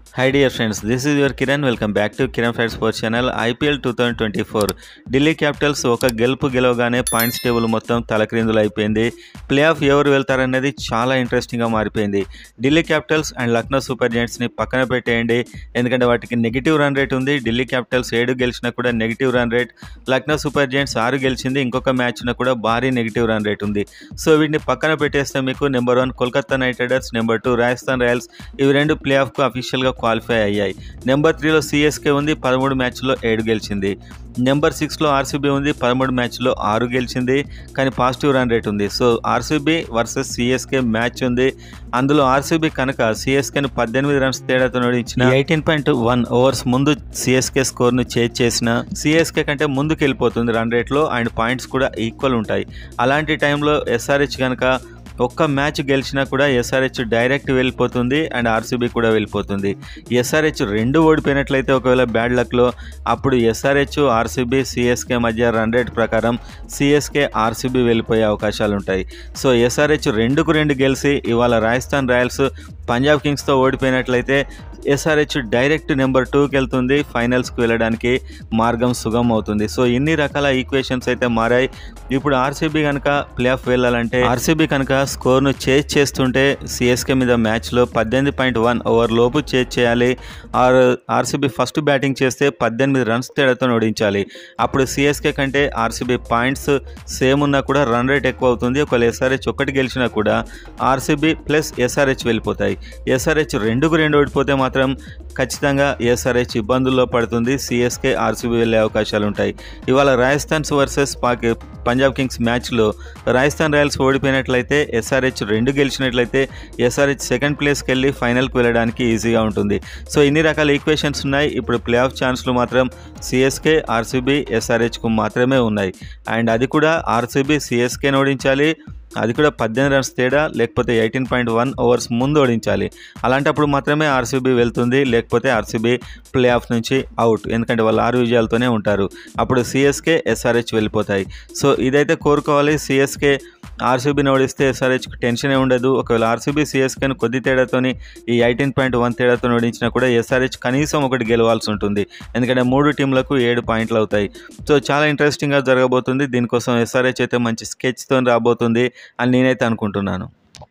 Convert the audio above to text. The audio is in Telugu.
high dear friends this is your Kiran welcome back to Kiran fact sports channel IPL two thousand twenty four Delhi Capitals ఒక గెలుపు గెలవగానే పాయింట్స్ టేబుల్ మొత్తం తలక్రిందులు అయిపోయింది ప్లే ఆఫ్ ఎవరు వెళ్తారనేది చాలా ఇంట్రెస్టింగ్గా మారిపోయింది Delhi Capitals and Lucknow Super జెయింట్స్ని పక్కన పెట్టేయండి ఎందుకంటే వాటికి నెగిటివ్ రన్ రేట్ ఉంది ఢిల్లీ క్యాపిటల్స్ ఏడు గెలిచినా కూడా negative run rate Lucknow Super Giants ఆరు గెలిచింది ఇంకొక మ్యాచ్న కూడా భారీ నెగిటివ్ రన్ రేట్ ఉంది సో వీటిని పక్కన పెట్టేస్తే మీకు number one Kolkata Knight Riders number two Rajasthan Royals ఇవి రెండు ప్లే ఆఫ్కు అఫీషియల్గా క్వాలిఫై అయ్యాయి నెంబర్ త్రీలో సిఎస్కే ఉంది పదమూడు మ్యాచ్లో ఏడు గెలిచింది నెంబర్ సిక్స్లో ఆర్సీబీ ఉంది పదమూడు మ్యాచ్లో ఆరు గెలిచింది కానీ పాజిటివ్ రన్ రేట్ ఉంది so RCB versus CSK match ఉంది అందులో ఆర్సీబీ కనుక సిఎస్కేని పద్దెనిమిది రన్స్ తేడాతో నడిచిన ఎయిటీన్ పాయింట్ వన్ ఓవర్స్ ముందు సిఎస్కే స్కోర్ను చేజ్ చేసిన సిఎస్కే కంటే ముందుకు వెళ్ళిపోతుంది రన్ రేట్లో అండ్ పాయింట్స్ కూడా ఈక్వల్ ఉంటాయి అలాంటి టైంలో ఎస్ఆర్హెచ్ కనుక ఒక్క మ్యాచ్ గెలిచినా కూడా ఎస్ఆర్హెచ్ డైరెక్ట్ వెళ్ళిపోతుంది అండ్ ఆర్సీబీ కూడా వెళ్ళిపోతుంది ఎస్ఆర్హెచ్ రెండు ఓడిపోయినట్లయితే ఒకవేళ బ్యాడ్ లక్లో అప్పుడు ఎస్ఆర్హెచ్ ఆర్సీబీ సిఎస్కే మధ్య రన్ రేట్ ప్రకారం సిఎస్కే ఆర్సీబీ వెళ్ళిపోయే అవకాశాలు ఉంటాయి సో ఎస్ఆర్హెచ్ రెండుకు రెండు గెలిచి ఇవాళ రాజస్థాన్ రాయల్స్ పంజాబ్ కింగ్స్తో ఓడిపోయినట్లయితే ఎస్ఆర్హెచ్ డైరెక్ట్ నెంబర్ టూకి వెళ్తుంది ఫైనల్స్కి వెళ్ళడానికి మార్గం సుగం అవుతుంది సో ఇన్ని రకాల ఈక్వేషన్స్ అయితే మారాయి ఇప్పుడు ఆర్సీబీ కనుక ప్లే ఆఫ్ వెళ్ళాలంటే ఆర్సీబీ కనుక స్కోర్ను చేజ్ చేస్తుంటే సిఎస్కే మీద మ్యాచ్లో పద్దెనిమిది పాయింట్ వన్ ఓవర్ లోపు చేజ్ చేయాలి ఆర్ ఆర్సీబీ ఫస్ట్ బ్యాటింగ్ చేస్తే పద్దెనిమిది రన్స్ తేడాతో ఓడించాలి అప్పుడు సిఎస్కే కంటే ఆర్సీబీ పాయింట్స్ సేమ్ ఉన్నా కూడా రన్ రేట్ ఎక్కువ అవుతుంది ఒకవేళ ఎస్ఆర్హెచ్ ఒక్కటి గెలిచినా కూడా ఆర్సీబీ ప్లస్ ఎస్ఆర్హెచ్ వెళ్ళిపోతాయి ఎస్ఆర్హెచ్ రెండుకు రెండు ఓడిపోతే మాత్రం ఖచ్చితంగా ఎస్ఆర్హెచ్ ఇబ్బందుల్లో పడుతుంది సిఎస్కే ఆర్సీబీ వెళ్ళే అవకాశాలు ఉంటాయి ఇవాళ రాజస్థాన్స్ వర్సెస్ పాకి పంజాబ్ కింగ్స్ మ్యాచ్లో రాజస్థాన్ రాయల్స్ ఓడిపోయినట్లయితే ఎస్ఆర్హెచ్ రెండు గెలిచినట్లయితే ఎస్ఆర్హెచ్ సెకండ్ ప్లేస్కి వెళ్ళి ఫైనల్కి వెళ్ళడానికి ఈజీగా ఉంటుంది సో ఇన్ని రకాల ఈక్వేషన్స్ ఉన్నాయి ఇప్పుడు ప్లే ఆఫ్ ఛాన్స్లు మాత్రం సిఎస్కే ఆర్సీబీ ఎస్ఆర్హెచ్కు మాత్రమే ఉన్నాయి అండ్ అది కూడా ఆర్సీబీ సిఎస్కేని ఓడించాలి అది కూడా పద్దెనిమిది రన్స్ తేడా లేకపోతే ఎయిటీన్ పాయింట్ వన్ ఓవర్స్ ముందు ఓడించాలి అలాంటప్పుడు మాత్రమే ఆర్సీబీ వెళ్తుంది లేకపోతే ఆర్సీబీ ప్లే ఆఫ్ నుంచి అవుట్ ఎందుకంటే వాళ్ళు ఆరు విజయాలతోనే ఉంటారు అప్పుడు సిఎస్కే ఎస్ఆర్హెచ్ వెళ్ళిపోతాయి సో ఇదైతే కోరుకోవాలి సిఎస్కే ఆర్సీబీని ఓడిస్తే ఎస్ఆర్హెచ్కి టెన్షనే ఉండదు ఒకవేళ ఆర్సీబీ సిఎస్కేని కొద్ది తేడాతోని ఈ ఎయిటీన్ పాయింట్ వన్ తేడాతో ఓడించినా కూడా ఎస్ఆర్హెచ్ కనీసం ఒకటి గెలవాల్సి ఉంటుంది ఎందుకంటే మూడు టీంలకు ఏడు పాయింట్లు అవుతాయి సో చాలా ఇంట్రెస్టింగ్గా జరగబోతుంది దీనికోసం ఎస్ఆర్హెచ్ అయితే మంచి స్కెచ్తో రాబోతుంది అని నేనైతే అనుకుంటున్నాను